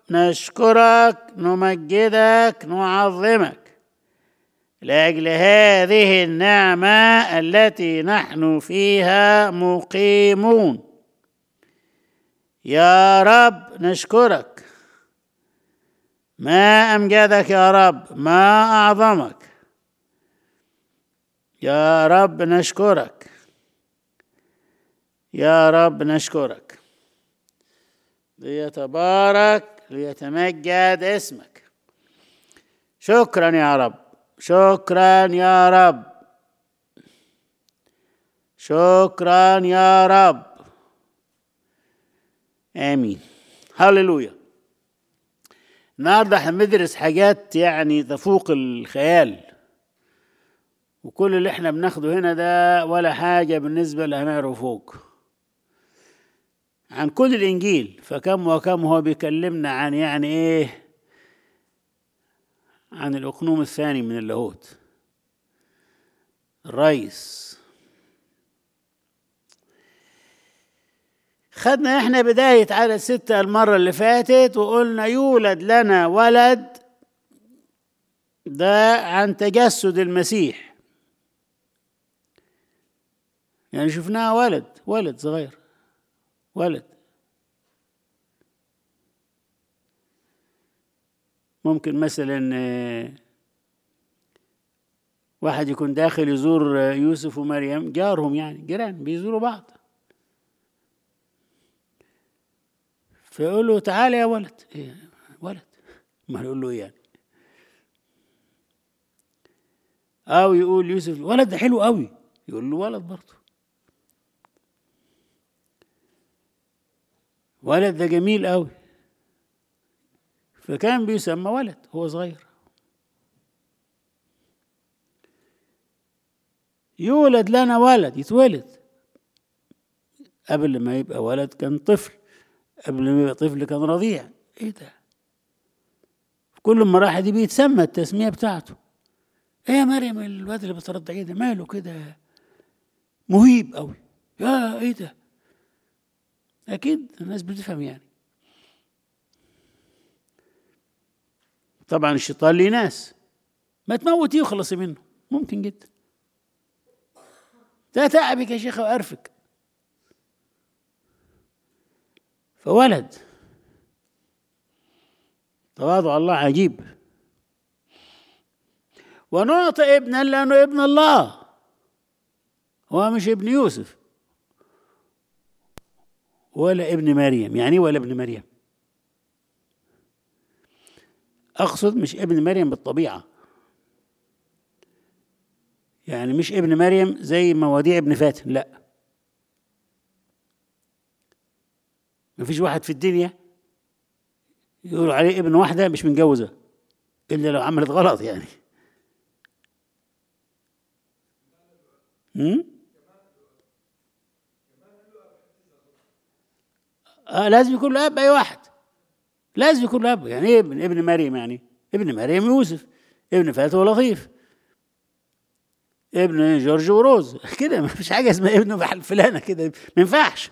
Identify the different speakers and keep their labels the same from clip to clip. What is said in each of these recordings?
Speaker 1: نشكرك نمجدك نعظمك لاجل هذه النعمه التي نحن فيها مقيمون يا رب نشكرك ما امجدك يا رب ما اعظمك يا رب نشكرك يا رب نشكرك ليتبارك ليتمجد اسمك شكرا يا رب شكرا يا رب شكرا يا رب امين هللويا النهارده هندرس حاجات يعني تفوق الخيال وكل اللي احنا بناخده هنا ده ولا حاجة بالنسبة لهنعرف فوق عن كل الإنجيل فكم وكم هو بيكلمنا عن يعني إيه عن الأقنوم الثاني من اللاهوت الرئيس خدنا احنا بداية عدد ستة المرة اللي فاتت وقلنا يولد لنا ولد ده عن تجسد المسيح يعني شفناه ولد ولد صغير ولد ممكن مثلا واحد يكون داخل يزور يوسف ومريم جارهم يعني جيران بيزوروا بعض فيقول له تعالى يا ولد إيه ولد ما يقول له يعني او يقول يوسف ولد ده حلو قوي يقول له ولد برضه ولد ده جميل قوي فكان بيسمى ولد هو صغير يولد لنا ولد يتولد قبل ما يبقى ولد كان طفل قبل ما يبقى طفل كان رضيع ايه ده كل مراحل دي بيتسمى التسميه بتاعته ايه يا مريم الواد اللي بترضعيه ده ماله كده مهيب قوي يا ايه ده اكيد الناس بتفهم يعني طبعا الشيطان ليه ناس ما تموتيه وخلصي منه ممكن جدا ده تعبك يا شيخه وقرفك فولد تواضع الله عجيب ونعطي ابنا لانه ابن الله هو مش ابن يوسف ولا ابن مريم يعني ولا ابن مريم اقصد مش ابن مريم بالطبيعه يعني مش ابن مريم زي مواضيع ابن فاتن لا ما فيش واحد في الدنيا يقولوا عليه ابن واحدة مش متجوزة إلا لو عملت غلط يعني هم؟ آه لازم يكون له أب أي واحد لازم يكون له أب يعني إيه ابن, ابن مريم يعني ابن مريم يوسف ابن فاتو ولطيف ابن جورج وروز كده ما فيش حاجة اسمها ابن فلانة كده ما ينفعش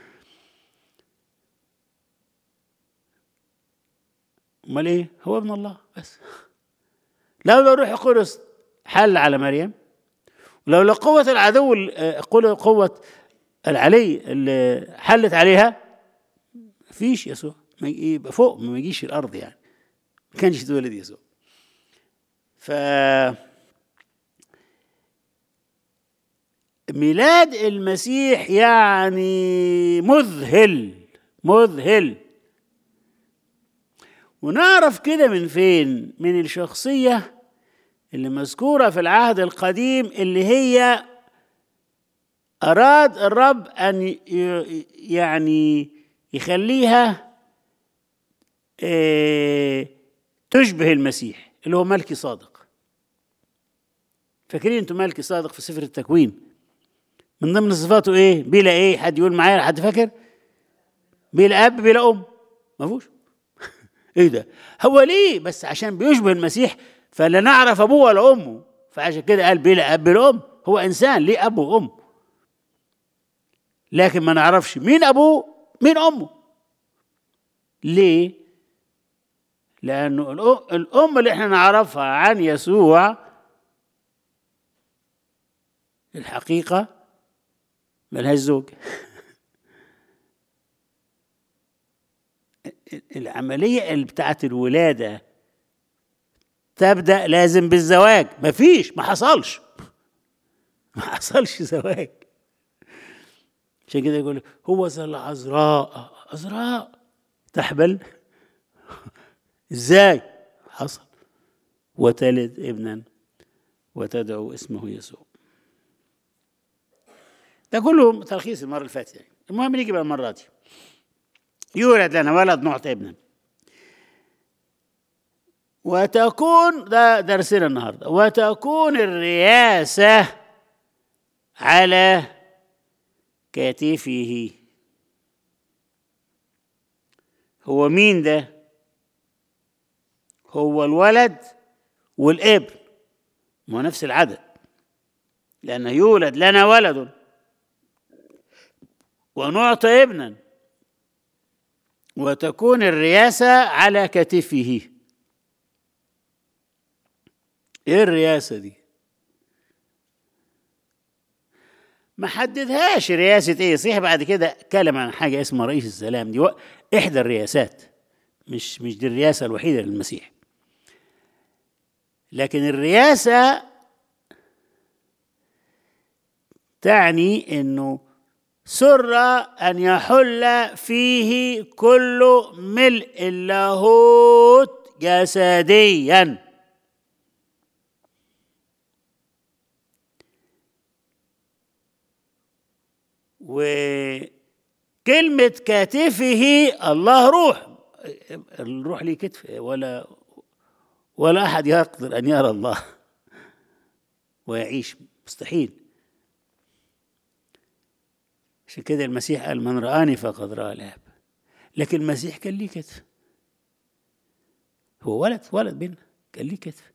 Speaker 1: امال ايه هو ابن الله بس لو لو روح القدس حل على مريم ولو لو قوة العدو قوة العلي اللي حلت عليها فيش يسوع يبقى فوق ما يجيش الارض يعني ما كانش يتولد يسوع ف ميلاد المسيح يعني مذهل مذهل ونعرف كده من فين من الشخصية اللي مذكورة في العهد القديم اللي هي أراد الرب أن يعني يخليها تشبه المسيح اللي هو ملكي صادق فاكرين انتوا ملكي صادق في سفر التكوين من ضمن صفاته ايه بلا ايه حد يقول معايا حد فاكر بلا اب بلا ام ما فيهوش ايه ده هو ليه بس عشان بيشبه المسيح فلا نعرف ابوه ولا امه فعشان كده قال بلا اب بلا ام هو انسان ليه اب وام لكن ما نعرفش مين ابوه مين امه ليه لأنه الأم اللي احنا نعرفها عن يسوع الحقيقة ملهاش زوج العملية اللي بتاعت الولادة تبدأ لازم بالزواج مفيش ما حصلش ما حصلش زواج عشان كده يقول هو ذا العذراء عذراء تحبل ازاي حصل وتلد ابنا وتدعو اسمه يسوع ده كله تلخيص المره اللي فاتت يعني المهم نيجي بقى المره دي يولد لنا ولد نعطي ابنا وتكون ده درسنا النهارده وتكون الرياسه على كتفه هو مين ده هو الولد والابن ما نفس العدد لأن يولد لنا ولد ونعطى ابنا وتكون الرياسة على كتفه ايه الرياسة دي ما حددهاش رئاسة ايه صحيح بعد كده اتكلم عن حاجة اسمها رئيس السلام دي احدى الرئاسات مش مش دي الرئاسة الوحيدة للمسيح لكن الرئاسة تعني انه سر ان يحل فيه كل ملء اللاهوت جسديا وكلمة كاتفه الله روح الروح ليه كتف ولا ولا أحد يقدر أن يرى الله ويعيش مستحيل عشان كده المسيح قال من رآني فقد رأى الآب لكن المسيح كان ليه كتف هو ولد ولد بينا كان ليه كتف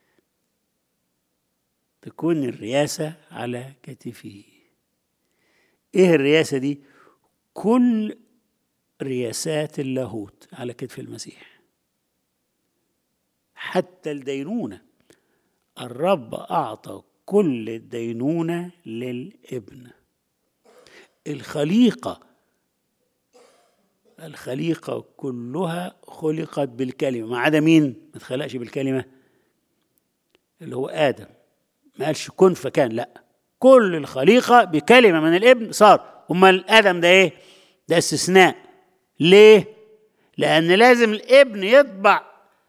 Speaker 1: تكون الرياسة على كتفه ايه الرياسة دي كل رياسات اللاهوت على كتف المسيح حتى الدينونة الرب أعطى كل الدينونة للابن الخليقة الخليقة كلها خلقت بالكلمة ما عدا مين ما اتخلقش بالكلمة اللي هو آدم ما قالش كن فكان لا كل الخليقة بكلمة من الابن صار أمال آدم ده إيه ده استثناء ليه لأن لازم الابن يطبع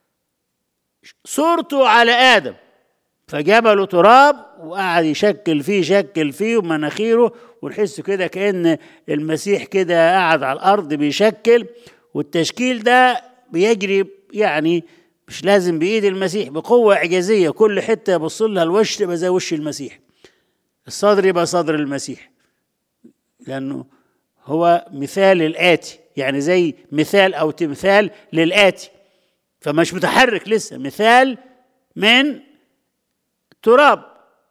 Speaker 1: صورته على آدم فجاب له تراب وقعد يشكل فيه يشكل فيه ومناخيره ونحس كده كأن المسيح كده قاعد على الأرض بيشكل والتشكيل ده بيجري يعني مش لازم بإيد المسيح بقوة إعجازية كل حتة يبص لها الوش تبقى زي وش المسيح الصدر يبقى صدر المسيح لأنه هو مثال الآتي يعني زي مثال أو تمثال للآتي فمش متحرك لسه مثال من تراب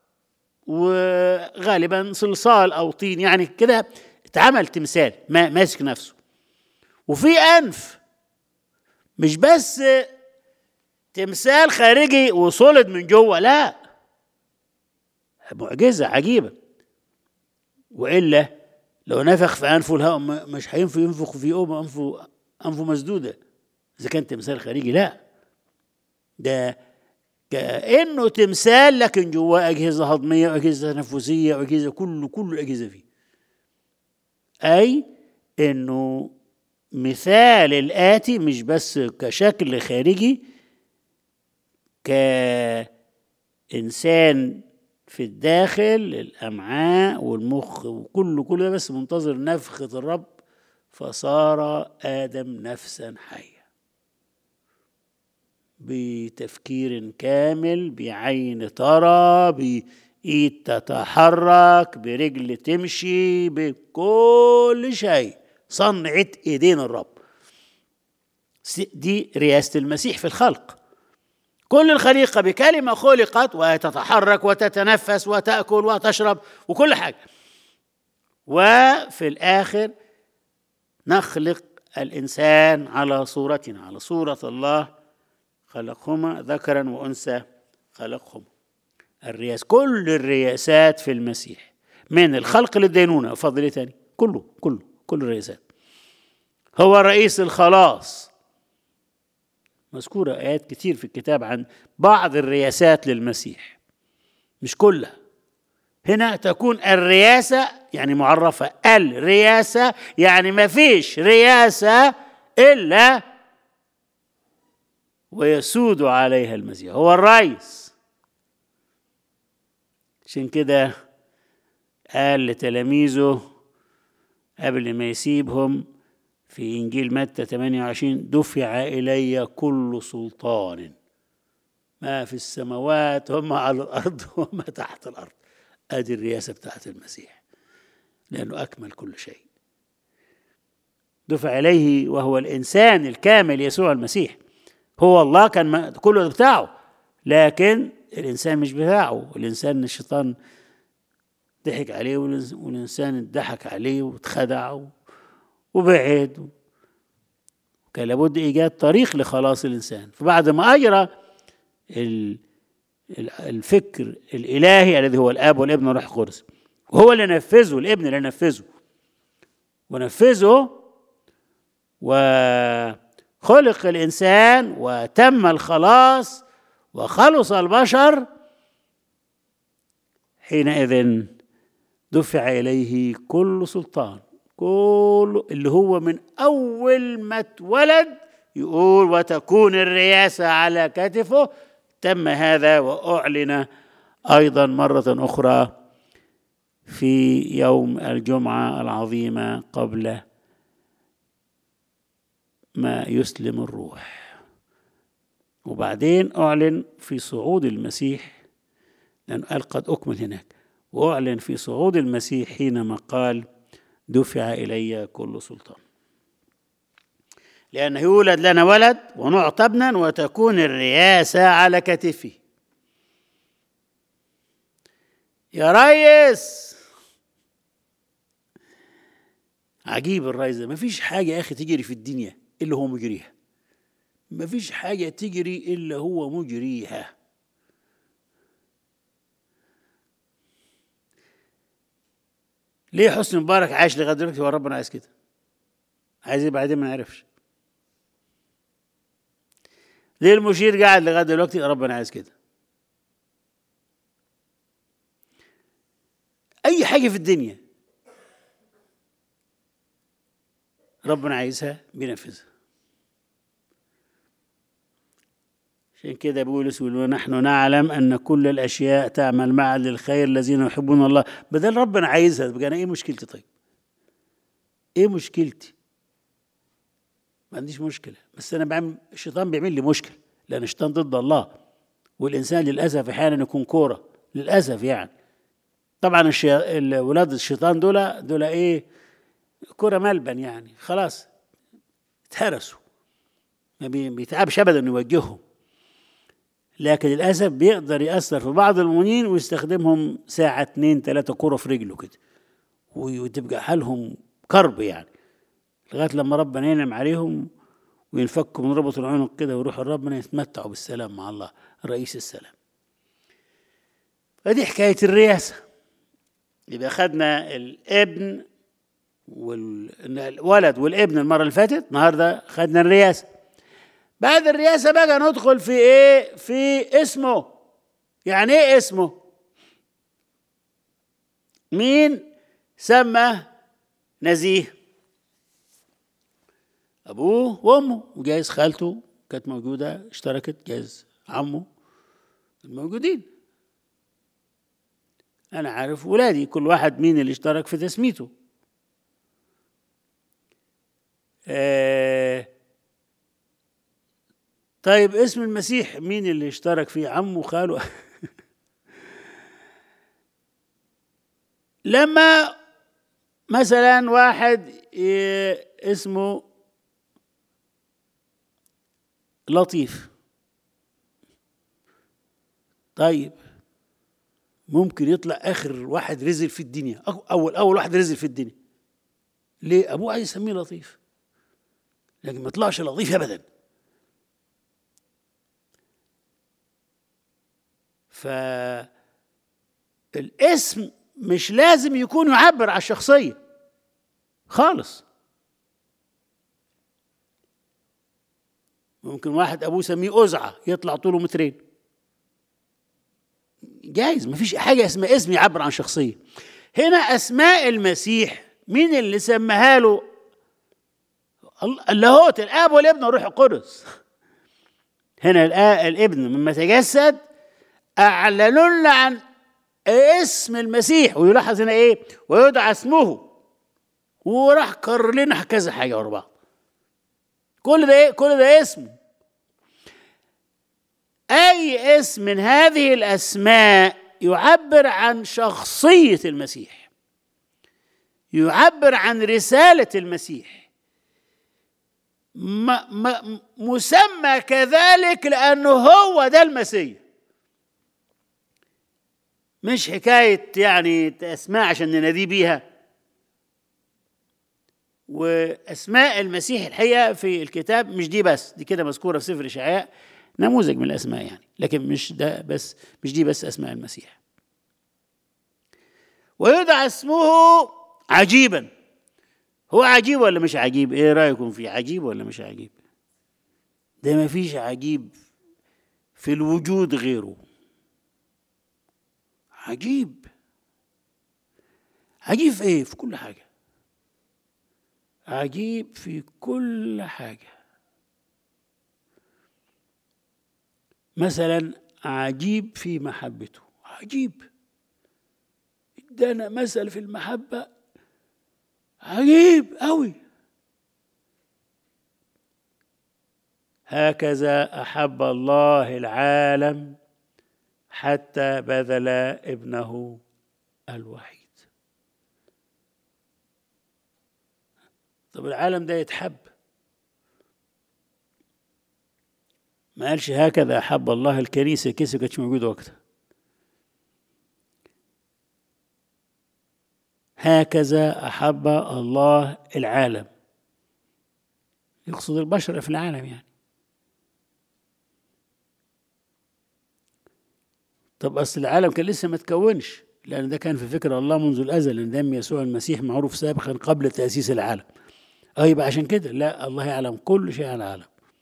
Speaker 1: وغالبا صلصال او طين يعني كده اتعمل تمثال ما ماسك نفسه وفي انف مش بس تمثال خارجي وصلد من جوه لا معجزه عجيبه والا لو نفخ في انفه الهواء مش هينفع ينفخ في أم انفه انفه مسدوده اذا كان تمثال خارجي لا ده كانه تمثال لكن جواه اجهزه هضميه واجهزه تنفسيه واجهزه كله كل الاجهزه فيه اي انه مثال الاتي مش بس كشكل خارجي كانسان في الداخل الامعاء والمخ وكله كل ده بس منتظر نفخه الرب فصار ادم نفسا حيه بتفكير كامل بعين ترى بإيد تتحرك برجل تمشي بكل شيء صنعة إيدين الرب دي رياسة المسيح في الخلق كل الخليقة بكلمة خلقت وتتحرك وتتنفس وتأكل وتشرب وكل حاجة وفي الآخر نخلق الإنسان على صورتنا على صورة الله خلقهما ذكرا وأنثى خلقهما الرياس كل الرياسات في المسيح من الخلق للدينونة فضل تاني كله كله كل الرياسات هو رئيس الخلاص مذكورة آيات كتير في الكتاب عن بعض الرياسات للمسيح مش كلها هنا تكون الرياسة يعني معرفة الرياسة يعني ما فيش رياسة إلا ويسود عليها المسيح هو الرئيس عشان كده قال لتلاميذه قبل ما يسيبهم في إنجيل متى 28 دفع إلي كل سلطان ما في السماوات وما على الأرض وما تحت الأرض أدي الرياسة بتاعت المسيح لأنه أكمل كل شيء دفع إليه وهو الإنسان الكامل يسوع المسيح هو الله كان كله بتاعه لكن الإنسان مش بتاعه الإنسان الشيطان ضحك عليه والإنسان اتضحك عليه واتخدع وبعد كان لابد إيجاد طريق لخلاص الإنسان فبعد ما أجرى الفكر الإلهي الذي هو الآب والابن والروح القدس وهو اللي نفذه الابن اللي نفذه ونفذه وخلق الإنسان وتم الخلاص وخلص البشر حينئذ دفع إليه كل سلطان كل اللي هو من أول ما اتولد يقول وتكون الرياسة على كتفه تم هذا وأعلن أيضا مرة أخرى في يوم الجمعة العظيمة قبل ما يسلم الروح وبعدين أعلن في صعود المسيح لأنه قال قد أكمل هناك وأعلن في صعود المسيح حينما قال دفع إلي كل سلطان لأنه يولد لنا ولد ونعطى ابنا وتكون الرياسة على كتفه يا ريس عجيب الريس ده مفيش حاجة يا أخي تجري في الدنيا إلا هو مجريها مفيش حاجة تجري إلا هو مجريها ليه حسني مبارك عايش لغايه دلوقتي هو ربنا عايز كده عايز ايه بعدين ما نعرفش ليه المشير قاعد لغايه دلوقتي ربنا عايز كده اي حاجه في الدنيا ربنا عايزها بينفذها عشان كده بولس يقول ونحن نعلم ان كل الاشياء تعمل معا للخير الذين يحبون الله بدل ربنا عايزها بقى انا ايه مشكلتي طيب ايه مشكلتي ما عنديش مشكله بس انا بعمل الشيطان بيعمل لي مشكله لان الشيطان ضد الله والانسان للاسف احيانا يكون كوره للاسف يعني طبعا الشي... ولاد الشيطان دول دول ايه كوره ملبن يعني خلاص اتهرسوا ما بيتعبش ابدا انه يوجههم لكن للأسف بيقدر يأثر في بعض المؤمنين ويستخدمهم ساعة اتنين تلاتة كرة في رجله كده وتبقى حالهم كرب يعني لغاية لما ربنا ينعم عليهم وينفكوا من ربط العنق كده ويروحوا ربنا يتمتعوا بالسلام مع الله رئيس السلام فدي حكاية الرئاسة يبقى خدنا الابن والولد والابن المرة اللي فاتت النهاردة خدنا الرئاسة بعد الرئاسة بقى ندخل في ايه في اسمه يعني ايه اسمه مين سمى نزيه ابوه وامه وجايز خالته كانت موجودة اشتركت جايز عمه الموجودين انا عارف ولادي كل واحد مين اللي اشترك في تسميته آه طيب اسم المسيح مين اللي اشترك فيه عمه خاله لما مثلا واحد اسمه لطيف طيب ممكن يطلع اخر واحد رزل في الدنيا اول اول واحد رزل في الدنيا ليه ابوه عايز يسميه لطيف لكن ما يطلعش لطيف ابدا فالاسم مش لازم يكون يعبر عن الشخصية خالص ممكن واحد أبوه يسميه أزعة يطلع طوله مترين جايز مفيش حاجة اسمها اسم يعبر عن شخصية هنا أسماء المسيح مين اللي سماها له اللاهوت الآب والابن والروح القدس هنا الابن لما تجسد أعلنوا لنا عن اسم المسيح ويلاحظ هنا ايه ويدعى اسمه وراح كرر لنا كذا حاجه ورا بعض كل ده ايه كل ده اسمه اي اسم من هذه الاسماء يعبر عن شخصيه المسيح يعبر عن رساله المسيح مسمى كذلك لانه هو ده المسيح مش حكاية يعني أسماء عشان نناديه بيها وأسماء المسيح الحقيقة في الكتاب مش دي بس دي كده مذكورة في سفر إشعياء نموذج من الأسماء يعني لكن مش ده بس مش دي بس أسماء المسيح ويدعى اسمه عجيبا هو عجيب ولا مش عجيب ايه رايكم فيه عجيب ولا مش عجيب ده ما فيش عجيب في الوجود غيره عجيب عجيب في ايه في كل حاجه عجيب في كل حاجه مثلا عجيب في محبته عجيب ادانا مثل في المحبه عجيب قوي هكذا احب الله العالم حتى بذل ابنه الوحيد طب العالم ده يتحب ما قالش هكذا أحب الله الكنيسة الكنيسة كانتش موجودة وقتها هكذا أحب الله العالم يقصد البشر في العالم يعني طب اصل العالم كان لسه ما تكونش لان ده كان في فكر الله منذ الازل ان دم يسوع المسيح معروف سابقا قبل تاسيس العالم اه يبقى عشان كده لا الله يعلم كل شيء عن العالم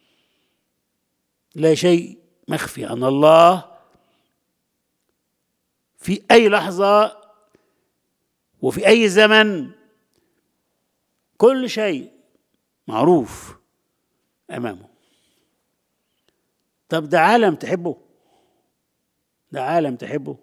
Speaker 1: لا شيء مخفي عن الله في اي لحظه وفي اي زمن كل شيء معروف امامه طب ده عالم تحبه ده عالم تحبه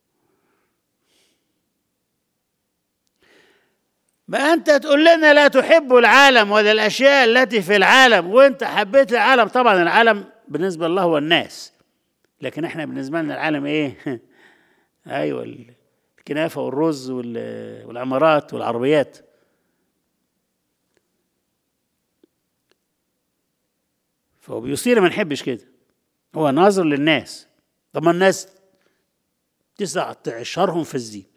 Speaker 1: ما أنت تقول لنا لا تحب العالم ولا الأشياء التي في العالم وأنت حبيت العالم طبعا العالم بالنسبة لله هو الناس لكن احنا بالنسبة لنا العالم ايه ايوه الكنافة والرز والعمارات والعربيات فهو بيصير ما نحبش كده هو ناظر للناس طب ما الناس تسع تعشرهم في الزين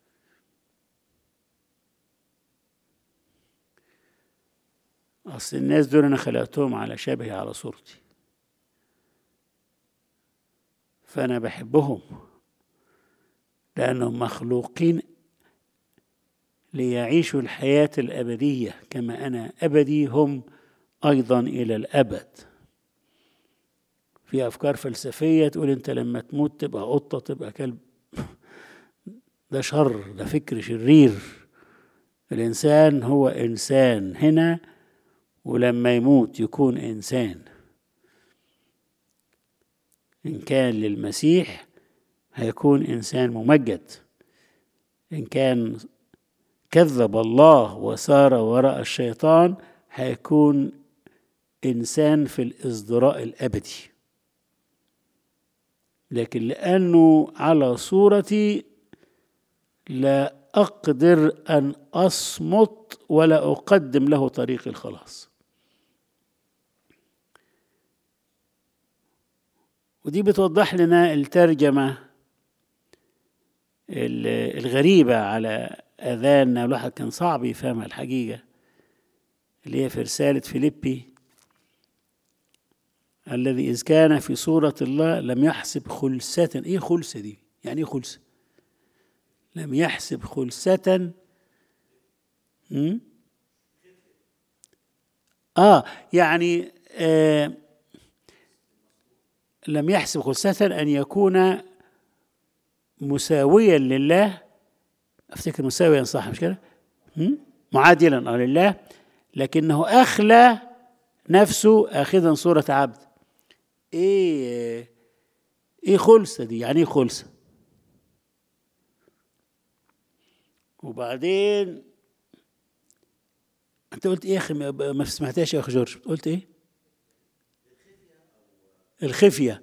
Speaker 1: أصل الناس دول أنا خلقتهم على شبهي على صورتي فأنا بحبهم لأنهم مخلوقين ليعيشوا الحياة الأبدية كما أنا أبدي هم أيضا إلى الأبد في أفكار فلسفية تقول أنت لما تموت تبقى قطة تبقى كلب ده شر ده فكر شرير الإنسان هو إنسان هنا ولما يموت يكون إنسان إن كان للمسيح هيكون إنسان ممجد إن كان كذب الله وسار وراء الشيطان هيكون إنسان في الإصدراء الأبدي لكن لأنه على صورتي لا أقدر أن أصمت ولا أقدم له طريق الخلاص ودي بتوضح لنا الترجمة الغريبة على أذاننا الواحد كان صعب يفهمها الحقيقة اللي هي في رسالة فيليبي الذي إذ كان في صورة الله لم يحسب خلسة إيه خلسة دي يعني إيه خلسة لم يحسب خلسة م? آه يعني آه لم يحسب خلسة أن يكون مساويا لله أفتكر مساويا صح مش كده م? معادلا لله لكنه أخلى نفسه آخذا صورة عبد إيه إيه خلسة دي يعني إيه خلسة وبعدين أنت قلت إيه يا أخي ما سمعتهاش يا أخي جورج قلت إيه الخفية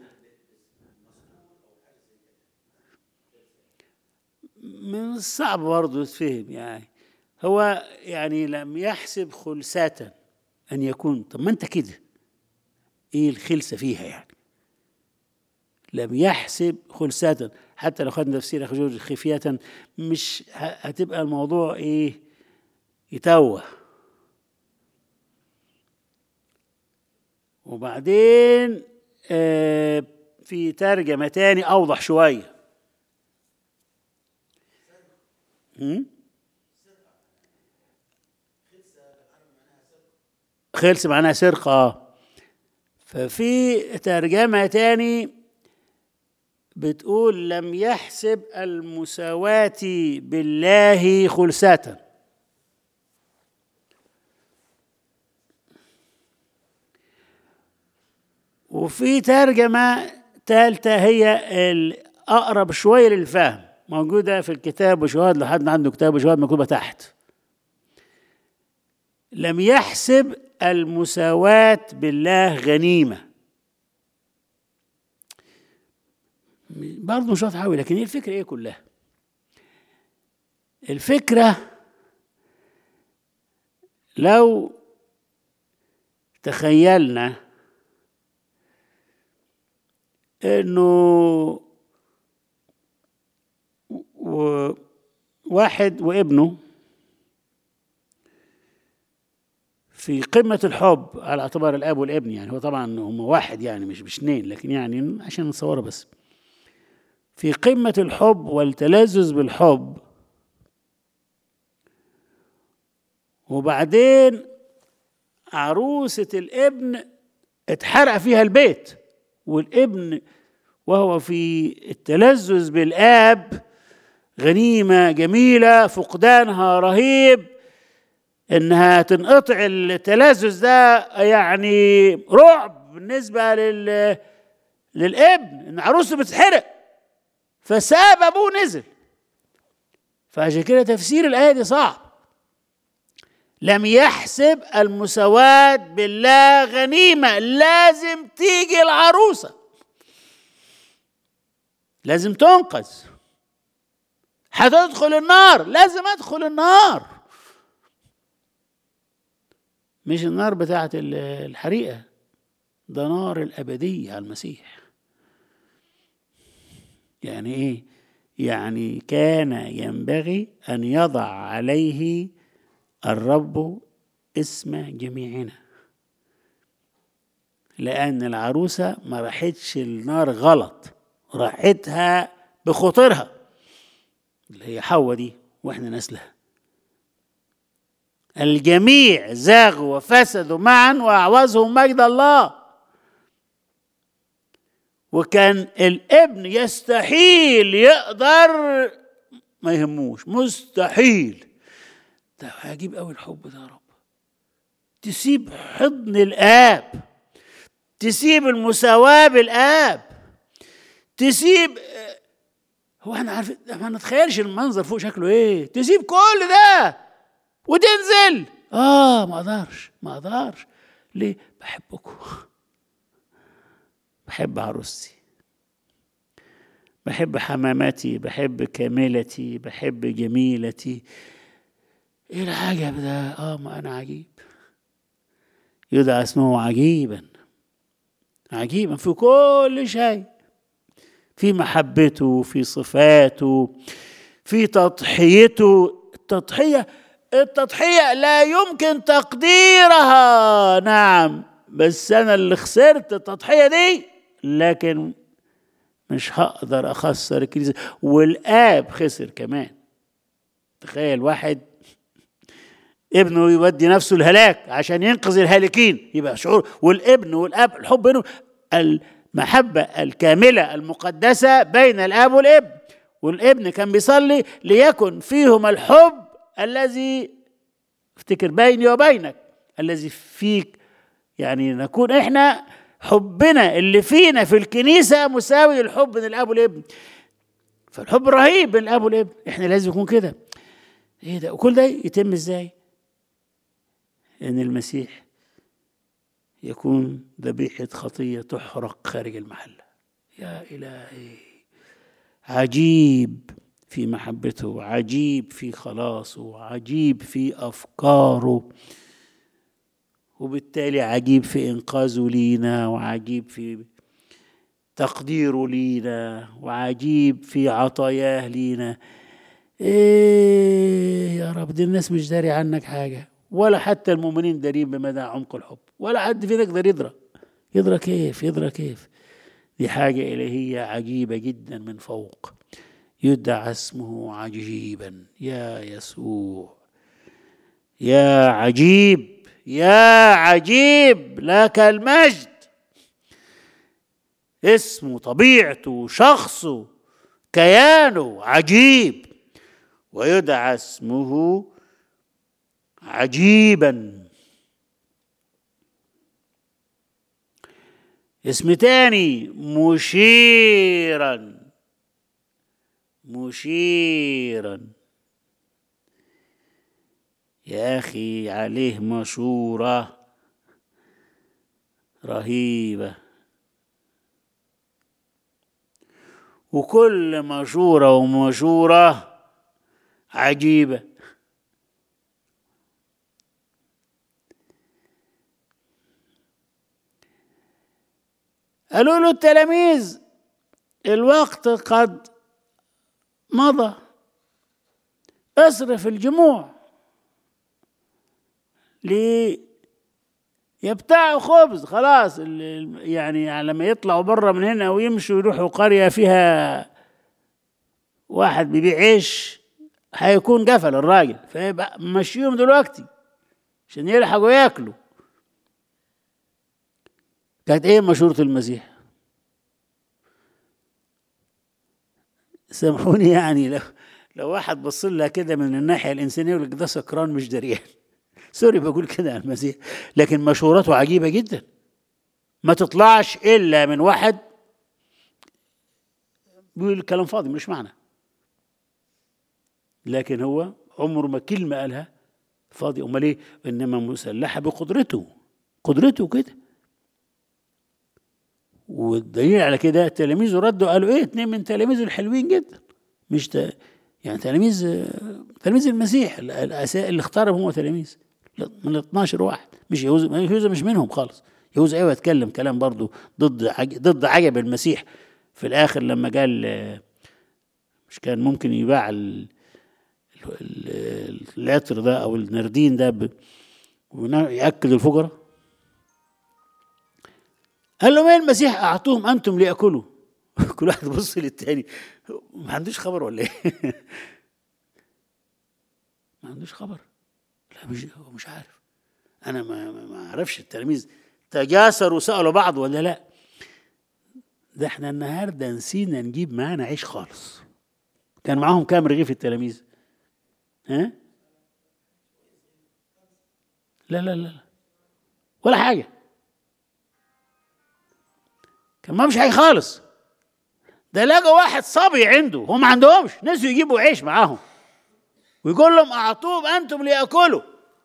Speaker 1: من الصعب برضه يتفهم يعني هو يعني لم يحسب خلسة أن يكون طب ما أنت كده إيه الخلسة فيها يعني لم يحسب خلسة حتى لو خدنا تفسير أخي جورج خفية مش هتبقى الموضوع إيه يتوه وبعدين آه في ترجمة تاني أوضح شوية خلص معناها سرقة اه ففي ترجمة تاني بتقول لم يحسب المساواة بالله خلسة وفي ترجمة ثالثة هي الأقرب شوية للفهم موجودة في الكتاب وشهاد لحد عنده كتاب وشهاد مكتوبة تحت لم يحسب المساواة بالله غنيمة برضه مش واضحة أوي لكن هي الفكرة إيه كلها؟ الفكرة لو تخيلنا انه واحد وابنه في قمة الحب على اعتبار الأب والابن يعني هو طبعا هم واحد يعني مش مش اثنين لكن يعني عشان نصورها بس في قمة الحب والتلذذ بالحب وبعدين عروسة الابن اتحرق فيها البيت والابن وهو في التلذذ بالآب غنيمة جميلة فقدانها رهيب انها تنقطع التلذذ ده يعني رعب بالنسبة لل للابن ان عروسه بتتحرق فساب ابوه نزل فعشان كده تفسير الايه دي صعب لم يحسب المساواة بالله غنيمة لازم تيجي العروسة لازم تنقذ هتدخل النار لازم ادخل النار مش النار بتاعت الحريقة ده نار الأبدية على المسيح يعني إيه؟ يعني كان ينبغي أن يضع عليه الرب اسم جميعنا لأن العروسة ما راحتش النار غلط راحتها بخطرها اللي هي حواء دي واحنا نسلها الجميع زاغوا وفسدوا معا واعوزهم مجد الله وكان الابن يستحيل يقدر ما يهموش مستحيل ده عجيب قوي الحب ده يا رب تسيب حضن الاب تسيب المساواه بالاب تسيب هو احنا عارفين ما نتخيلش المنظر فوق شكله ايه تسيب كل ده وتنزل اه ما اقدرش ما اقدرش ليه بحبكم بحب عروستي بحب حمامتي بحب كاملتي بحب جميلتي ايه العجب ده اه ما انا عجيب يدعى اسمه عجيبا عجيبا في كل شيء في محبته في صفاته في تضحيته التضحيه التضحيه لا يمكن تقديرها نعم بس انا اللي خسرت التضحيه دي لكن مش هقدر اخسر الكنيسه والاب خسر كمان تخيل واحد ابنه يودي نفسه الهلاك عشان ينقذ الهالكين يبقى شعور والابن والاب الحب بينهم المحبه الكامله المقدسه بين الاب والابن والابن كان بيصلي ليكن فيهم الحب الذي افتكر بيني وبينك الذي فيك يعني نكون احنا حبنا اللي فينا في الكنيسة مساوي للحب بين الأب والابن فالحب رهيب بين الأب والابن احنا لازم يكون كده ايه ده وكل ده يتم ازاي ان المسيح يكون ذبيحة خطية تحرق خارج المحلة يا إلهي عجيب في محبته عجيب في خلاصه عجيب في أفكاره وبالتالي عجيب في إنقاذه لينا وعجيب في تقديره لينا وعجيب في عطاياه لينا إيه يا رب دي الناس مش داري عنك حاجة ولا حتى المؤمنين دارين بمدى عمق الحب ولا حد فينا يقدر يدرى يدرى كيف يدرى كيف دي حاجة إلهية عجيبة جدا من فوق يدعى اسمه عجيبا يا يسوع يا عجيب يا عجيب لك المجد اسمه طبيعته شخصه كيانه عجيب ويدعى اسمه عجيبا اسم تاني مشيرا مشيرا يا أخي عليه مشورة رهيبة وكل مشورة ومشورة عجيبة قالوا له التلاميذ الوقت قد مضى اصرف الجموع ليه يبتاعوا خبز خلاص يعني لما يطلعوا بره من هنا ويمشوا يروحوا قرية فيها واحد بيبيع عيش هيكون قفل الراجل فيبقى مشيهم دلوقتي عشان يلحقوا ياكلوا كانت ايه مشورة المسيح سامحوني يعني لو لو واحد بص لها كده من الناحيه الانسانيه يقول لك ده سكران مش دريان سوري بقول كده على المسيح لكن مشورته عجيبه جدا ما تطلعش الا من واحد بيقول كلام فاضي مش معنى لكن هو عمره ما كلمه قالها فاضي امال ايه انما مسلحه بقدرته قدرته كده والدليل على كده تلاميذه ردوا قالوا ايه اتنين من تلاميذه الحلوين جدا مش ت... يعني تلاميذ تلاميذ المسيح اللي اختارهم هو تلاميذ من ال 12 واحد مش يهوذا يهوذا مش منهم خالص يهوذا ايوه اتكلم كلام برضه ضد عج... ضد عجب المسيح في الاخر لما قال مش كان ممكن يباع ال... العطر ده او النردين ده ب... ويأكل الفقراء قال لهم ايه المسيح اعطوهم انتم ليأكلوا كل واحد بص للتاني ما عندوش خبر ولا ايه ما عندوش خبر لا مش هو مش عارف انا ما ما اعرفش التلاميذ تجاسروا وسالوا بعض ولا لا ده احنا النهارده نسينا نجيب معانا عيش خالص كان معاهم كام رغيف التلاميذ ها لا لا لا ولا حاجه كان ما مش حاجه خالص ده لقى واحد صبي عنده هم ما عندهمش نسوا يجيبوا عيش معاهم ويقول لهم اعطوهم انتم لياكلوا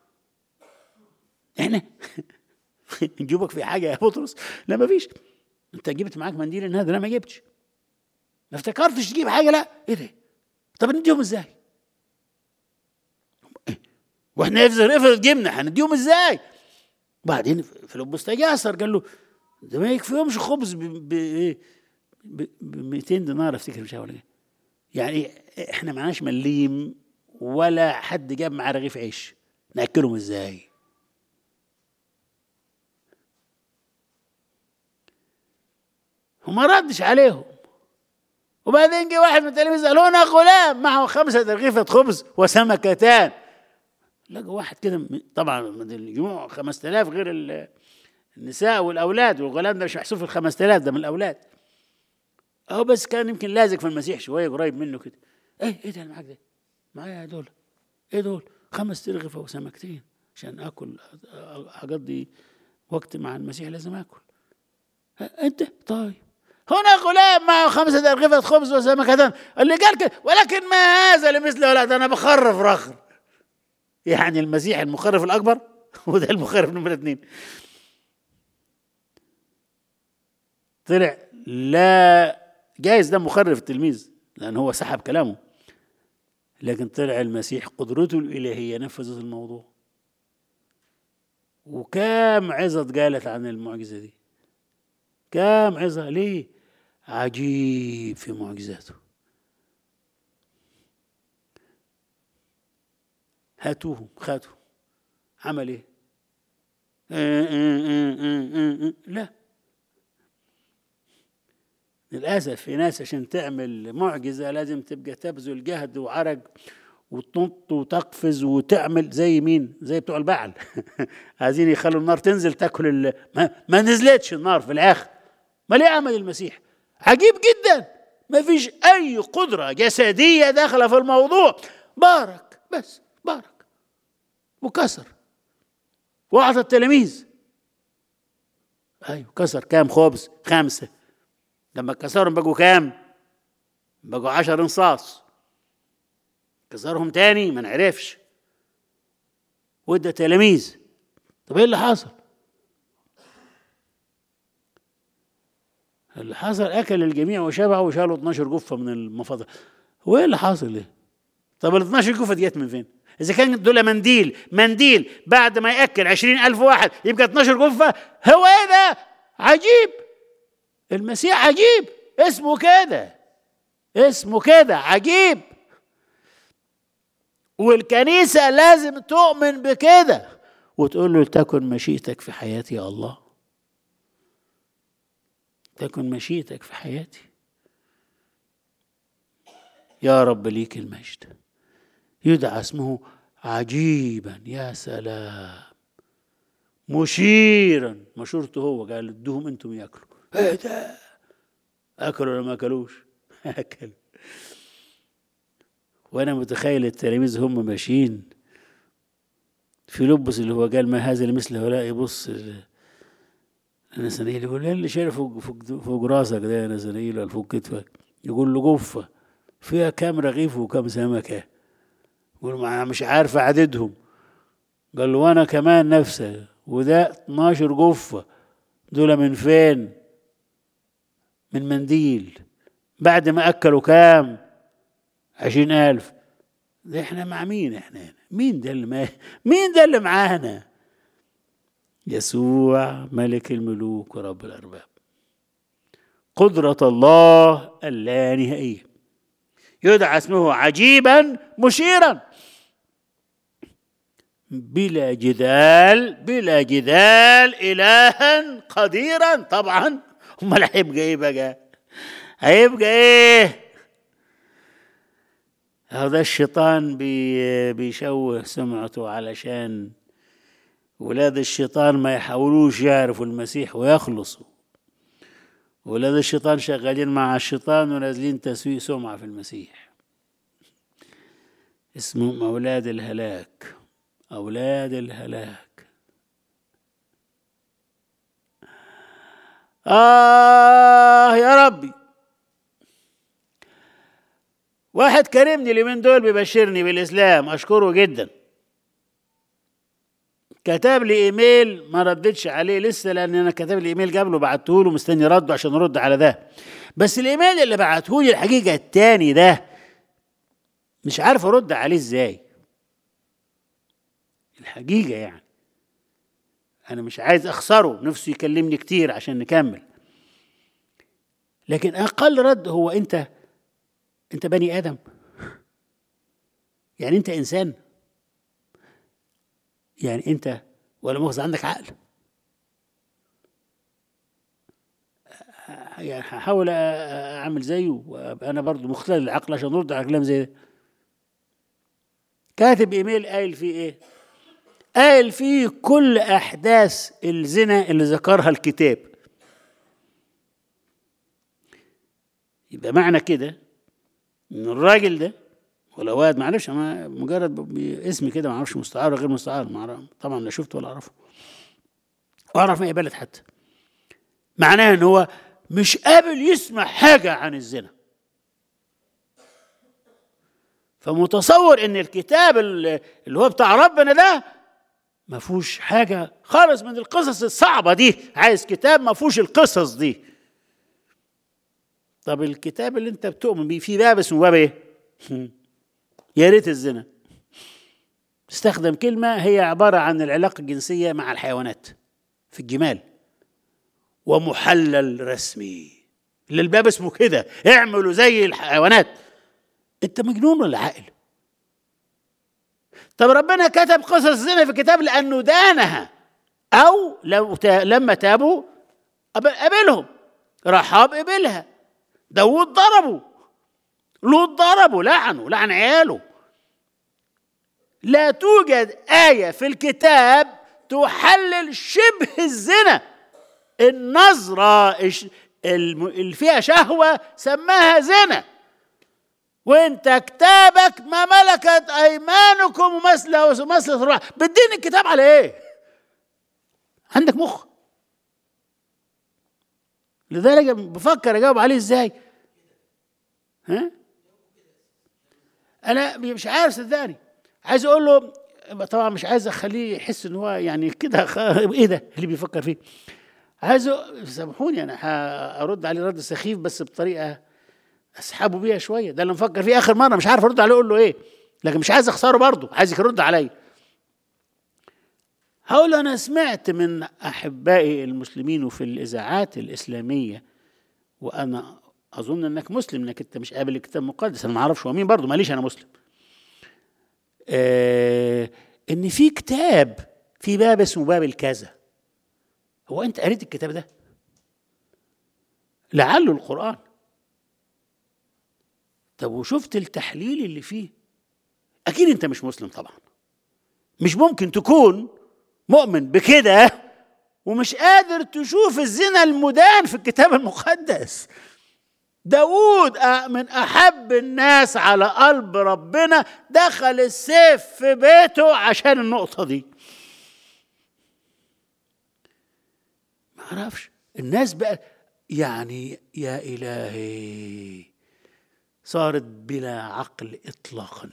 Speaker 1: احنا نجيبك في حاجه يا بطرس لا ما فيش انت جبت معاك منديل النهارده لا ما جبتش ما افتكرتش تجيب حاجه لا ايه ده طب نديهم ازاي واحنا افرض افرض جبنا هنديهم ازاي بعدين فيلبس تجاسر قال له ده ما يكفيهمش خبز ب ب 200 دينار افتكر مش ولا يعني احنا معناش مليم ولا حد جاب معاه رغيف عيش ناكلهم ازاي وما ردش عليهم وبعدين جه واحد من التلاميذ قال هنا غلام معه خمسة رغيفة خبز وسمكتان لقوا واحد كده طبعا من الجموع 5000 غير النساء والاولاد والغلام ده مش محسوب في ال 5000 ده من الاولاد اهو بس كان يمكن لازق في المسيح شويه قريب منه كده ايه ايه ده اللي معاك ده؟ معايا دول ايه دول؟ خمس ترغفه وسمكتين عشان اكل اقضي وقت مع المسيح لازم اكل انت طيب هنا غلام معه خمسة أرغفة خبز وسمكتان اللي قال كده ولكن ما هذا لمثل ولد أنا بخرف رخر يعني المسيح المخرف الأكبر وده المخرف نمرة اثنين طلع لا جايز ده مخرف التلميذ لأن هو سحب كلامه لكن طلع المسيح قدرته الإلهية نفذت الموضوع وكام عظة قالت عن المعجزة دي كام عظة ليه عجيب في معجزاته هاتوهم خاتوا عمل ايه لا للأسف في ناس عشان تعمل معجزة لازم تبقى تبذل جهد وعرق وتنط وتقفز وتعمل زي مين؟ زي بتوع البعل عايزين يخلوا النار تنزل تاكل ال... ما, ما نزلتش النار في الآخر ما ليه عمل المسيح؟ عجيب جدا ما فيش أي قدرة جسدية داخلة في الموضوع بارك بس بارك وكسر وأعطى التلاميذ أيوه كسر كام خبز؟ خمسة لما كسرهم بقوا كام؟ بقوا عشر انصاص كسرهم تاني ما نعرفش وادى تلاميذ طب ايه اللي حصل؟ اللي حصل اكل الجميع وشبعوا وشالوا 12 جفه من المفاضل هو ايه اللي حاصل ايه؟ طب ال 12 جفه ديت من فين؟ اذا كان دول منديل منديل بعد ما ياكل 20000 واحد يبقى 12 جفه هو ايه ده؟ عجيب المسيح عجيب اسمه كده اسمه كده عجيب والكنيسة لازم تؤمن بكده وتقول له تكن مشيئتك في حياتي يا الله تكن مشيئتك في حياتي يا رب ليك المجد يدعى اسمه عجيبا يا سلام مشيرا مشورته هو قال ادوهم انتم ياكلوا ايه ده اكلوا ولا ما اكلوش اكلوا وانا متخيل التلاميذ هم ماشيين في لبس اللي هو قال ما هذا لمثل هؤلاء يبص نسنيل يقول اللي شايل فوق, فوق, فوق راسك ده يا نسنيل ولا فوق كتفك يقول له جفة فيها كام رغيف وكام سمكة يقول ما مش عارف عددهم قال له وانا كمان نفسه وده 12 جفة دول من فين من منديل بعد ما أكلوا كام عشرين ألف ده احنا مع مين احنا مين ده اللي ما مين ده اللي معانا يسوع ملك الملوك ورب الأرباب قدرة الله اللانهائية يدعى اسمه عجيبا مشيرا بلا جدال بلا جدال إلها قديرا طبعا امال هيبقى ايه بقى هيبقى ايه هذا الشيطان بي بيشوه سمعته علشان ولاد الشيطان ما يحاولوش يعرفوا المسيح ويخلصوا ولاد الشيطان شغالين مع الشيطان ونازلين تسويق سمعة في المسيح اسمهم أولاد الهلاك أولاد الهلاك آه يا ربي واحد كرمني اليومين دول بيبشرني بالإسلام أشكره جدا كتب لي ايميل ما ردتش عليه لسه لان انا كتب لي ايميل قبله بعته له مستني رده عشان ارد على ده بس الايميل اللي بعته لي الحقيقه التاني ده مش عارف ارد عليه ازاي الحقيقه يعني انا مش عايز اخسره نفسه يكلمني كتير عشان نكمل لكن اقل رد هو انت انت بني ادم يعني انت انسان يعني انت ولا مؤاخذة عندك عقل يعني هحاول أ- أ- اعمل زيه وابقى انا برضو مختل العقل عشان ارد على كلام زي ده كاتب ايميل قايل فيه ايه قايل فيه كل احداث الزنا اللي ذكرها الكتاب يبقى معنى كده ان الراجل ده ولا واد معلش انا مجرد ب- ب- اسم كده ما اعرفش مستعار ولا غير مستعار ما أعرف- طبعا لا شفته ولا اعرفه اعرف من اي بلد حتى معناه ان هو مش قابل يسمع حاجه عن الزنا فمتصور ان الكتاب اللي اللي هو بتاع ربنا ده ما فيهوش حاجه خالص من القصص الصعبه دي عايز كتاب ما فيهوش القصص دي طب الكتاب اللي انت بتؤمن بيه فيه باب اسمه باب ايه يا ريت الزنا استخدم كلمه هي عباره عن العلاقه الجنسيه مع الحيوانات في الجمال ومحلل رسمي اللي الباب اسمه كده اعملوا زي الحيوانات انت مجنون ولا عاقل طب ربنا كتب قصص الزنا في الكتاب لانه دانها او لو تا لما تابوا قب- قبلهم رحاب قبلها داود ضربه لوط ضربه لعنه لعن عياله لا توجد آية في الكتاب تحلل شبه الزنا النظرة الش- الم- اللي فيها شهوة سماها زنا وانت كتابك ما ملكت ايمانكم ومثل مثل الراحة بتدين الكتاب على ايه عندك مخ لذلك بفكر اجاوب عليه ازاي ها انا مش عارف صدقني عايز اقول له طبعا مش عايز اخليه يحس ان هو يعني كده خ... ايه ده اللي بيفكر فيه عايز أ- سامحوني انا هرد عليه رد سخيف بس بطريقه اسحبه بيها شويه ده اللي مفكر فيه اخر مره مش عارف ارد عليه اقول له ايه لكن مش عايز اخسره برضه عايزك يرد عليا هقول له انا سمعت من احبائي المسلمين وفي الاذاعات الاسلاميه وانا اظن انك مسلم انك انت مش قابل الكتاب المقدس انا ما اعرفش هو مين برضه ماليش انا مسلم آه ان في كتاب في باب اسمه باب الكذا هو انت قريت الكتاب ده لعله القران طب وشفت التحليل اللي فيه اكيد انت مش مسلم طبعا مش ممكن تكون مؤمن بكده ومش قادر تشوف الزنا المدان في الكتاب المقدس داود أ- من أحب الناس على قلب ربنا دخل السيف في بيته عشان النقطة دي ما أعرفش الناس بقى يعني يا إلهي صارت بلا عقل إطلاقا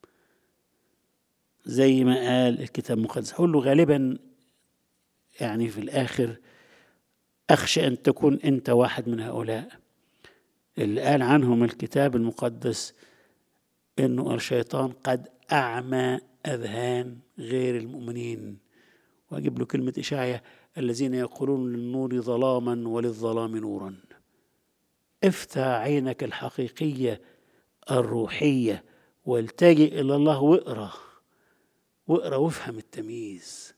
Speaker 1: زي ما قال الكتاب المقدس أقول له غالبا يعني في الآخر أخشى أن تكون أنت واحد من هؤلاء اللي قال عنهم الكتاب المقدس انه الشيطان قد اعمى اذهان غير المؤمنين واجيب له كلمه اشعيا الذين يقولون للنور ظلاما وللظلام نورا افتح عينك الحقيقيه الروحيه والتجئ الى الله واقرا واقرا وافهم التمييز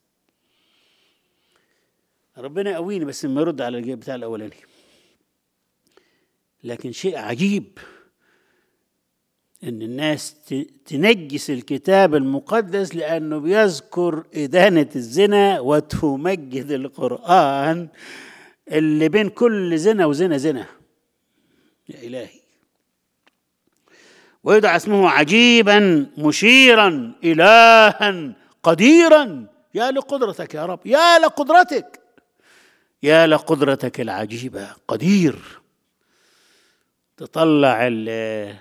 Speaker 1: ربنا يقويني بس ما يرد على الجيب بتاع الاولاني لكن شيء عجيب ان الناس ت- تنجس الكتاب المقدس لانه بيذكر ادانه الزنا وتمجد القران اللي بين كل زنا وزنا زنا يا الهي ويدعى اسمه عجيبا مشيرا الها قديرا يا لقدرتك يا رب يا لقدرتك يا لقدرتك العجيبه قدير تطلع ال-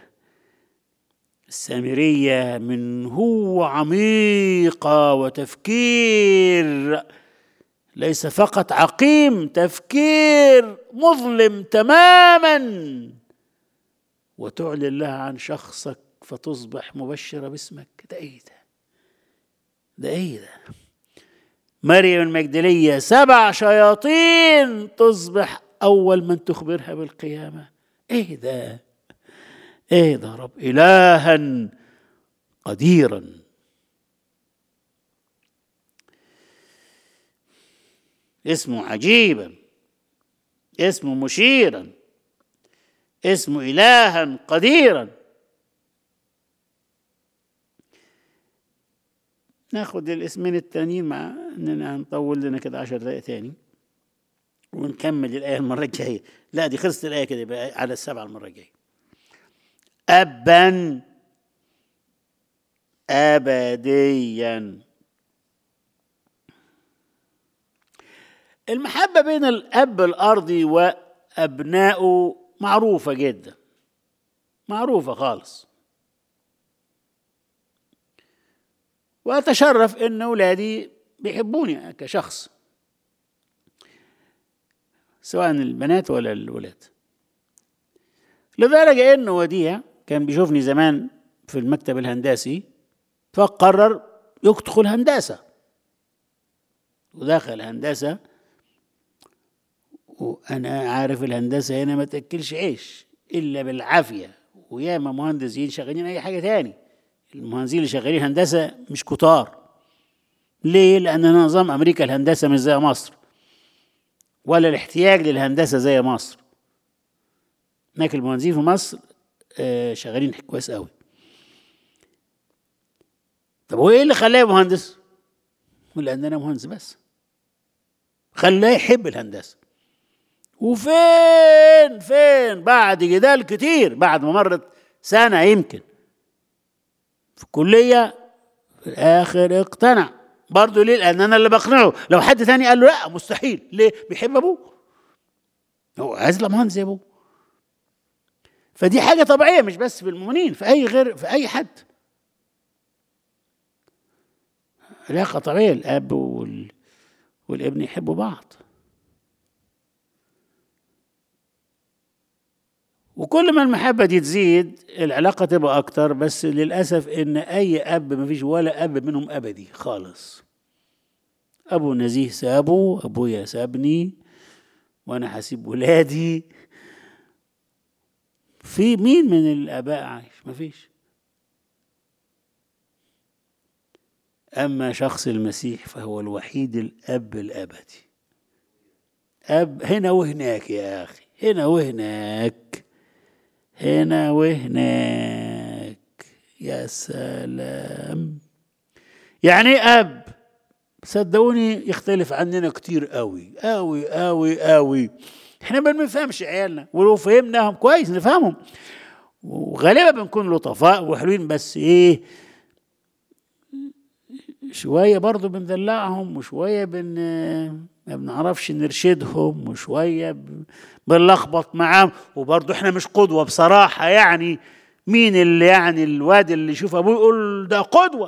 Speaker 1: السامرية من هو عميقة وتفكير ليس فقط عقيم تفكير مظلم تماما وتعلن لها عن شخصك فتصبح مبشرة باسمك ده ايه ده ده ايه ده مريم المجدلية سبع شياطين تصبح أول من تخبرها بالقيامة ايه ده ايه ده يا رب إلها قديرا اسمه عجيبا اسمه مشيرا اسمه إلها قديرا ناخد الاسمين التانيين مع اننا هنطول لنا كده عشر دقايق تاني ونكمل الآية المرة الجاية لا دي خلصت الآية كده يبقى على السبعة المرة الجاية أبا أبديا المحبة بين الأب الأرضي وأبنائه معروفة جدا معروفة خالص وأتشرف إن أولادي بيحبوني كشخص سواء البنات ولا الولاد لدرجة إنه وديع كان بيشوفني زمان في المكتب الهندسي فقرر يدخل هندسة ودخل هندسة وأنا عارف الهندسة هنا ما تأكلش عيش إلا بالعافية وياما مهندسين شغالين أي حاجة تاني المهندسين اللي شغالين هندسة مش كتار ليه؟ لأن نظام أمريكا الهندسة مش زي مصر ولا الاحتياج للهندسة زي مصر هناك المهندسين في مصر آه، شغالين كويس قوي طب هو ايه اللي خلاه مهندس؟ لأن أنا مهندس بس خلاه يحب الهندسة وفين فين بعد جدال كتير بعد ما مرت سنة يمكن في الكلية في الآخر اقتنع برضه ليه؟ لأن أنا اللي بقنعه لو حد تاني قال له لا مستحيل ليه؟ بيحب أبوه هو عايز يطلع مهندس زي أبوه فدي حاجة طبيعية مش بس في المؤمنين في أي غير في أي حد علاقة طبيعية الأب وال... والابن يحبوا بعض وكل ما المحبة دي تزيد العلاقة تبقى أكتر بس للأسف إن أي أب مفيش ولا أب منهم أبدي خالص أبو نزيه سابه أبويا سابني وأنا هسيب ولادي في مين من الآباء عايش مفيش أما شخص المسيح فهو الوحيد الأب الأبدي أب هنا وهناك يا أخي هنا وهناك هنا وهناك يا سلام يعني أب صدقوني يختلف عننا كتير قوي قوي قوي قوي احنا ما بنفهمش عيالنا ولو فهمناهم كويس نفهمهم وغالبا بنكون لطفاء وحلوين بس ايه شوية برضو بندلعهم وشوية بن ما بنعرفش نرشدهم وشوية بنلخبط معاهم وبرضو احنا مش قدوة بصراحة يعني مين اللي يعني الواد اللي يشوف ابوه يقول ده قدوة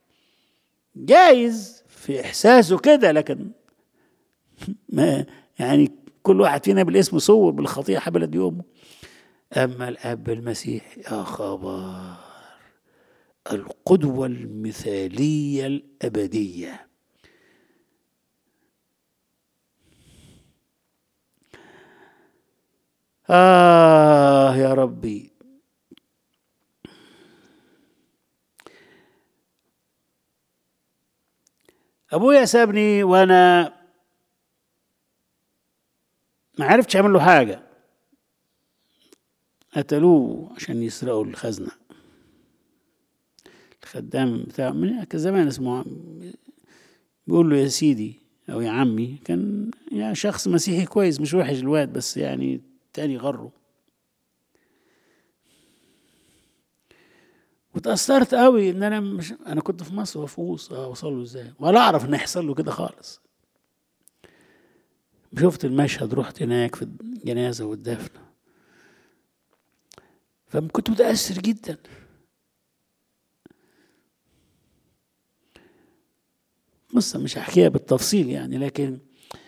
Speaker 1: جايز في احساسه كده لكن ما يعني كل واحد فينا بالاسم صور بالخطيئة حبلت يومه أما الأب المسيح يا خبر القدوة المثالية الأبدية آه يا ربي أبويا سابني وأنا ما عرفتش أعمل له حاجة قتلوه عشان يسرقوا الخزنة الخدام بتاع من زمان اسمه بيقول له يا سيدي أو يا عمي كان يعني شخص مسيحي كويس مش وحش الواد بس يعني تاني غره وتأثرت قوي ان انا مش انا كنت في مصر وافوز اوصل له ازاي ولا اعرف ان يحصل له كده خالص شفت المشهد رحت هناك في الجنازه والدفن فكنت متأثر جدا قصة مش هحكيها بالتفصيل يعني لكن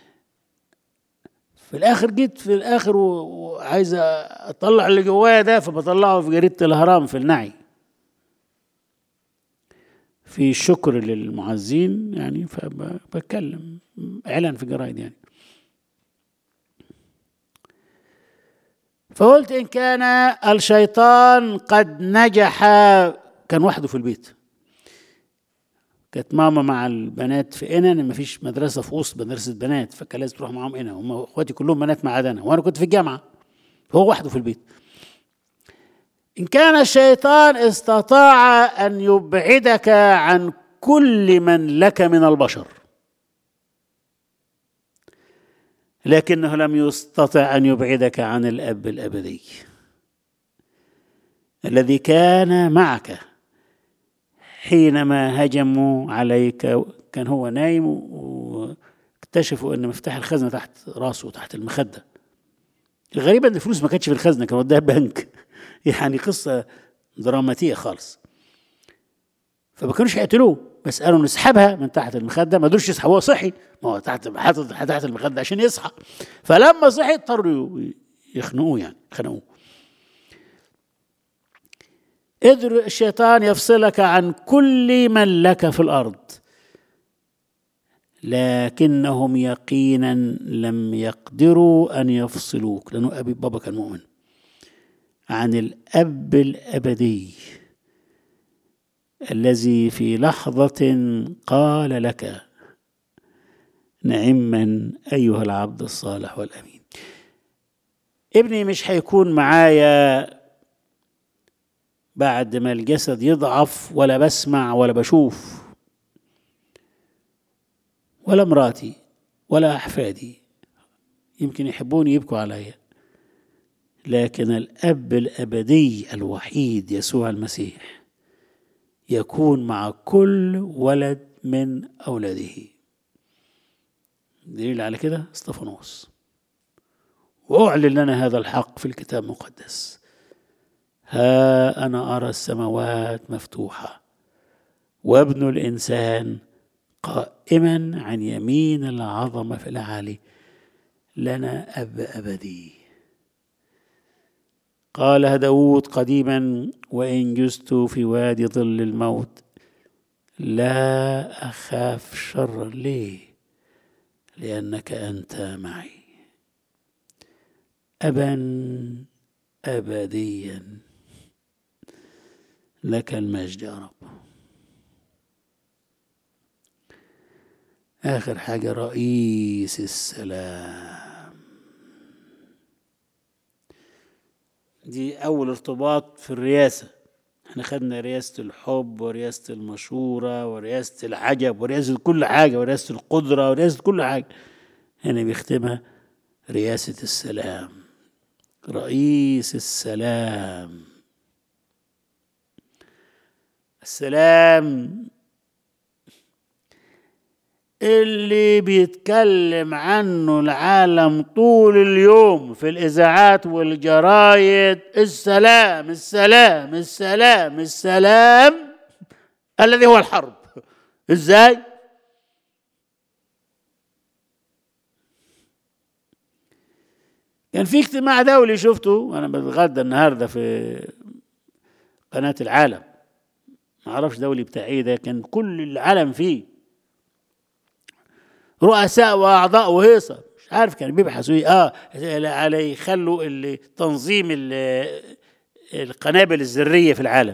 Speaker 1: في الاخر جيت في الاخر وعايز اطلع اللي جوايا ده فبطلعه في جريده الاهرام في النعي في شكر للمعزين يعني فبتكلم اعلان في جرايد يعني فقلت ان كان الشيطان قد نجح كان وحده في البيت كانت ماما مع البنات في قنا ما فيش مدرسه في وسط مدرسه بنات فكان لازم تروح معاهم قنا هم اخواتي كلهم بنات ما عدا انا وانا كنت في الجامعه هو وحده في البيت ان كان الشيطان استطاع ان يبعدك عن كل من لك من البشر لكنه لم يستطع ان يبعدك عن الاب الابدي الذي كان معك حينما هجموا عليك كان هو نايم واكتشفوا ان مفتاح الخزنه تحت راسه تحت المخده الغريب ان الفلوس ما كانتش في الخزنه كان وداها بنك يعني قصه دراماتيه خالص فما كانوش يقتلوه بس قالوا نسحبها من تحت المخده ما قدروش يسحبوها هو صحي ما هو تحت حاطط تحت المخده عشان يصحى فلما صحي اضطروا يخنقوه يعني خنقوه قدر الشيطان يفصلك عن كل من لك في الارض لكنهم يقينا لم يقدروا ان يفصلوك لانه ابي بابا كان مؤمن عن الاب الابدي الذي في لحظه قال لك نعما ايها العبد الصالح والامين ابني مش هيكون معايا بعد ما الجسد يضعف ولا بسمع ولا بشوف ولا مراتي ولا احفادي يمكن يحبوني يبكوا عليا لكن الاب الابدي الوحيد يسوع المسيح يكون مع كل ولد من اولاده دليل على كده استفانوس واعلن لنا هذا الحق في الكتاب المقدس ها انا ارى السماوات مفتوحه وابن الانسان قائما عن يمين العظمه في الاعالي لنا اب ابدي قالها داود قديما وان جزت في وادي ظل الموت لا اخاف شرا ليه لانك انت معي ابا ابديا لك المجد يا رب آخر حاجة رئيس السلام دي أول ارتباط في الرئاسة احنا خدنا رئاسة الحب ورئاسة المشورة ورئاسة العجب ورئاسة كل حاجة ورئاسة القدرة ورئاسة كل حاجة هنا بيختمها رئاسة السلام رئيس السلام السلام اللي بيتكلم عنه العالم طول اليوم في الاذاعات والجرايد السلام السلام السلام السلام الذي هو الحرب ازاي كان في اجتماع دولي شفته وانا بتغدى النهارده في قناه العالم ما اعرفش دولي بتاع ايه ده كان كل العالم فيه رؤساء واعضاء وهيصه مش عارف كان بيبحثوا ايه اه على يخلوا تنظيم القنابل الذريه في العالم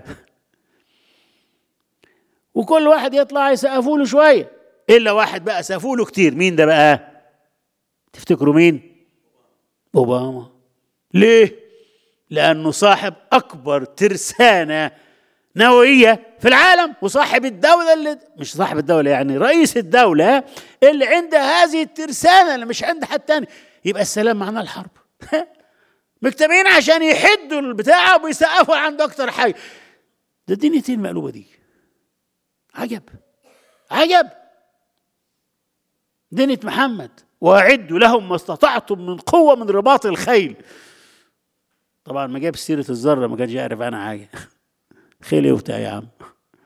Speaker 1: وكل واحد يطلع يسقفوا له شويه الا واحد بقى سقفوا له كتير مين ده بقى تفتكروا مين اوباما ليه لانه صاحب اكبر ترسانه نووية في العالم وصاحب الدولة اللي مش صاحب الدولة يعني رئيس الدولة اللي عنده هذه الترسانة اللي مش عند حد تاني يبقى السلام معناه الحرب مجتمعين عشان يحدوا البتاع ويسقفوا عند أكتر حاجة ده الدنيا المقلوبة دي عجب عجب دنيا محمد واعدوا لهم ما استطعتم من قوة من رباط الخيل طبعا ما جاب سيرة الذرة ما كانش يعرف عنها حاجة خيلي وبتاع يا عم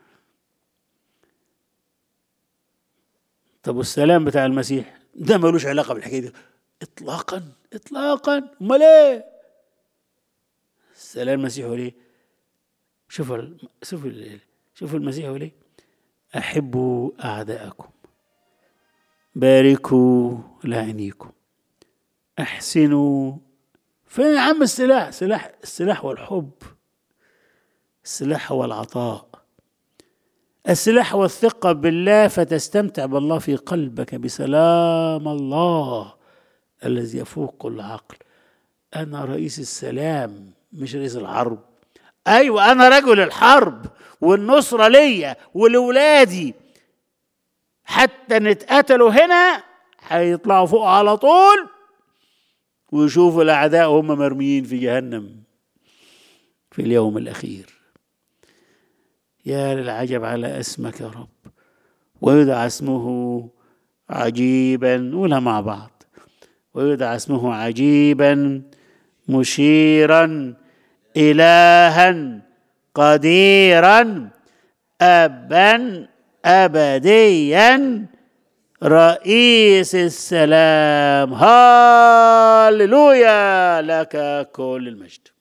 Speaker 1: طب والسلام بتاع المسيح ده ملوش علاقة بالحكاية دي إطلاقا إطلاقا أمال إيه؟ السلام المسيح هو ليه؟ شوفوا شوفوا شوفوا المسيح هو ليه؟ أحبوا أعداءكم باركوا لعينيكم أحسنوا فين يا عم السلاح؟ سلاح السلاح والحب السلاح هو العطاء السلاح والثقة بالله فتستمتع بالله في قلبك بسلام الله الذي يفوق كل عقل أنا رئيس السلام مش رئيس الحرب أيوة أنا رجل الحرب والنصرة ليا ولولادي حتى نتقتلوا هنا هيطلعوا فوق على طول ويشوفوا الأعداء هم مرميين في جهنم في اليوم الأخير يا للعجب على اسمك يا رب ويدعى اسمه عجيبا نقولها مع بعض ويدعى اسمه عجيبا مشيرا إلها قديرا أبا أبديا رئيس السلام هاللويا لك كل المجد